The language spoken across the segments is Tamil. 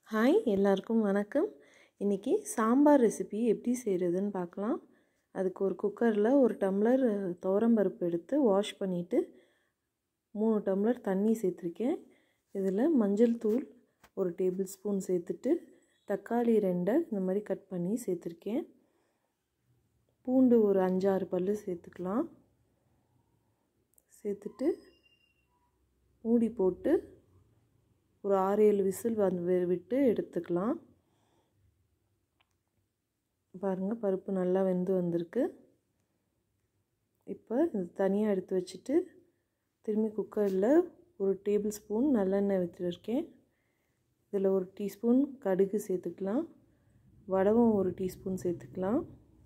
ஹாய் எல்லாருக்கும் வணக்கம் இன்றைக்கி சாம்பார் ரெசிபி எப்படி செய்கிறதுன்னு பார்க்கலாம் அதுக்கு ஒரு குக்கரில் ஒரு டம்ளர் துவரம்பருப்பு எடுத்து வாஷ் பண்ணிவிட்டு மூணு டம்ளர் தண்ணி சேர்த்துருக்கேன் இதில் மஞ்சள் தூள் ஒரு டேபிள் ஸ்பூன் சேர்த்துட்டு தக்காளி ரெண்டை இந்த மாதிரி கட் பண்ணி சேர்த்துருக்கேன் பூண்டு ஒரு அஞ்சாறு பல் சேர்த்துக்கலாம் சேர்த்துட்டு மூடி போட்டு ஒரு ஆறு ஏழு விசில் வந்து விட்டு எடுத்துக்கலாம் பாருங்கள் பருப்பு நல்லா வெந்து வந்திருக்கு இப்போ இது தனியாக எடுத்து வச்சுட்டு திரும்பி குக்கரில் ஒரு டேபிள் ஸ்பூன் நல்லெண்ணெய் வச்சுருக்கேன் இதில் ஒரு டீஸ்பூன் கடுகு சேர்த்துக்கலாம் வடகம் ஒரு டீஸ்பூன் சேர்த்துக்கலாம்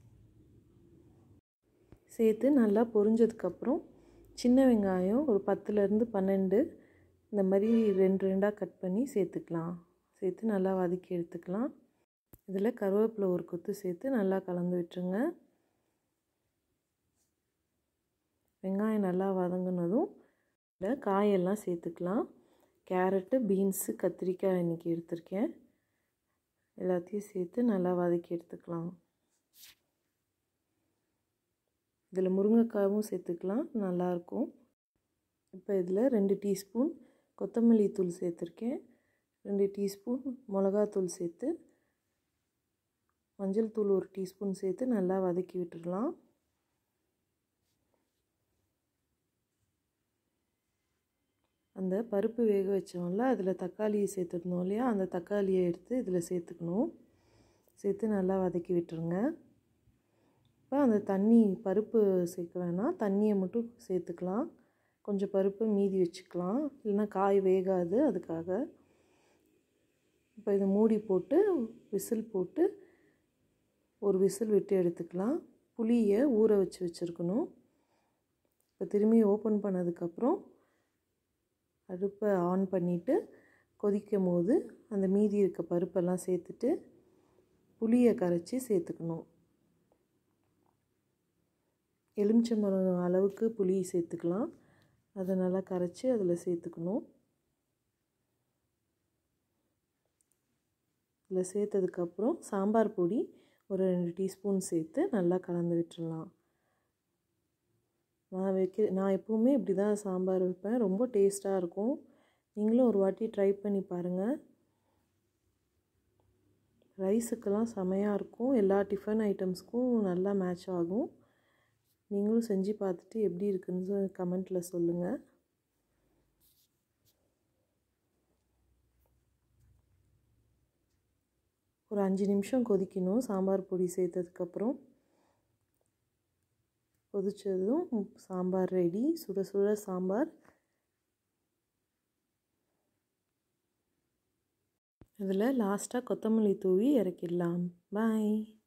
சேர்த்து நல்லா பொரிஞ்சதுக்கப்புறம் சின்ன வெங்காயம் ஒரு பத்துலேருந்து பன்னெண்டு இந்த மாதிரி ரெண்டு ரெண்டாக கட் பண்ணி சேர்த்துக்கலாம் சேர்த்து நல்லா வதக்கி எடுத்துக்கலாம் இதில் கருவேப்பிலை ஒரு கொத்து சேர்த்து நல்லா கலந்து விட்டுருங்க வெங்காயம் நல்லா வதங்கினதும் இதில் காயெல்லாம் சேர்த்துக்கலாம் கேரட்டு பீன்ஸு கத்திரிக்காய் இன்றைக்கி எடுத்திருக்கேன் எல்லாத்தையும் சேர்த்து நல்லா வதக்கி எடுத்துக்கலாம் இதில் முருங்கைக்காயும் சேர்த்துக்கலாம் நல்லாயிருக்கும் இப்போ இதில் ரெண்டு டீஸ்பூன் கொத்தமல்லி தூள் சேர்த்துருக்கேன் ரெண்டு டீஸ்பூன் மிளகாத்தூள் சேர்த்து மஞ்சள் தூள் ஒரு டீஸ்பூன் சேர்த்து நல்லா வதக்கி விட்டுடலாம் அந்த பருப்பு வேக வச்சோம்ல அதில் தக்காளி சேர்த்துருந்தோம் இல்லையா அந்த தக்காளியை எடுத்து இதில் சேர்த்துக்கணும் சேர்த்து நல்லா வதக்கி விட்டுருங்க இப்போ அந்த தண்ணி பருப்பு சேர்க்க வேணாம் தண்ணியை மட்டும் சேர்த்துக்கலாம் கொஞ்சம் பருப்பு மீதி வச்சுக்கலாம் இல்லைன்னா காய் வேகாது அதுக்காக இப்போ இதை மூடி போட்டு விசில் போட்டு ஒரு விசில் விட்டு எடுத்துக்கலாம் புளியை ஊற வச்சு வச்சுருக்கணும் இப்போ திரும்பி ஓப்பன் பண்ணதுக்கப்புறம் அடுப்பை ஆன் பண்ணிவிட்டு கொதிக்கும் போது அந்த மீதி இருக்க பருப்பெல்லாம் சேர்த்துட்டு புளியை கரைச்சி சேர்த்துக்கணும் எலுமிச்சம்பழம் அளவுக்கு புளி சேர்த்துக்கலாம் அதை நல்லா கரைச்சி அதில் சேர்த்துக்கணும் இதில் சேர்த்ததுக்கப்புறம் சாம்பார் பொடி ஒரு ரெண்டு டீஸ்பூன் சேர்த்து நல்லா கலந்து விட்டுடலாம் நான் வைக்க நான் எப்போவுமே இப்படி தான் சாம்பார் வைப்பேன் ரொம்ப டேஸ்ட்டாக இருக்கும் நீங்களும் ஒரு வாட்டி ட்ரை பண்ணி பாருங்கள் ரைஸுக்கெல்லாம் செமையாக இருக்கும் எல்லா டிஃபன் ஐட்டம்ஸ்க்கும் நல்லா மேட்ச் ஆகும் நீங்களும் செஞ்சு பார்த்துட்டு எப்படி இருக்குன்னு கமெண்ட்டில் சொல்லுங்கள் ஒரு அஞ்சு நிமிஷம் கொதிக்கணும் சாம்பார் பொடி சேர்த்ததுக்கப்புறம் கொதித்ததும் சாம்பார் ரெடி சுட சுட சாம்பார் இதில் லாஸ்ட்டாக கொத்தமல்லி தூவி இறக்கிடலாம் பாய்